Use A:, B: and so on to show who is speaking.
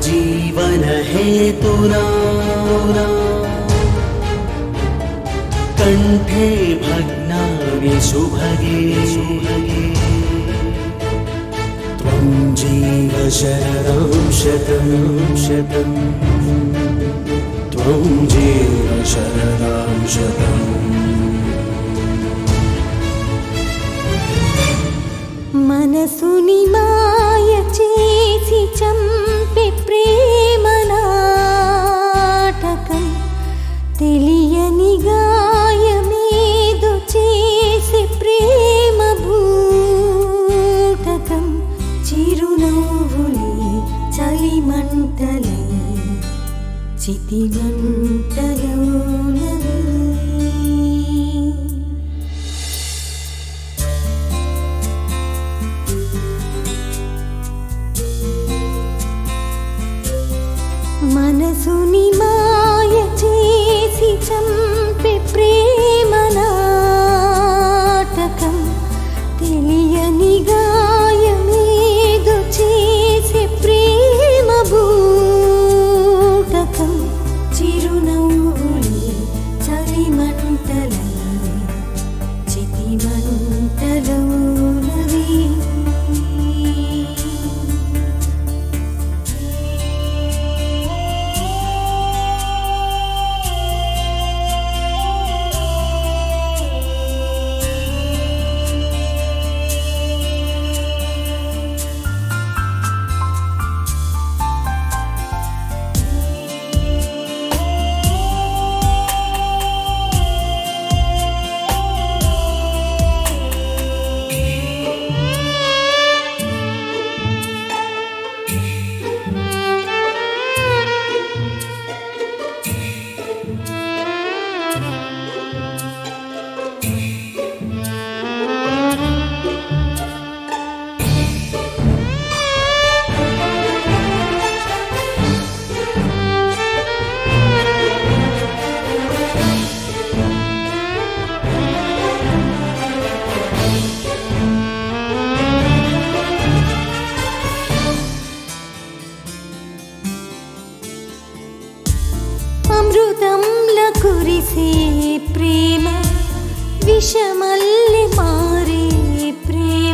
A: జీవన హేతునా కంఠే భగ్నావి శుభగే శుభగే త్వం జీవ శరదాం శతం శతం త్వం జీవ శరదాం శతం
B: మనసుని మాయ చేసి చంపి ప్రేమ నాటకం తెలియని గాయమేదో చేసి ప్రేమ భూటకం చిరునవ్వులే చలిమంటలై చితిమంటలోనవి మనసుని మాయ చేసి చంపి ప్రేమ నాటకం తెలియని గాయమేదో చేసి ప్రేమ భూటకం చిరునవ్వులే చలిమంటలై చితిమంటలోనవి అమృతంల కురిసే ప్రేమ విషమల్లి మారే ప్రేమ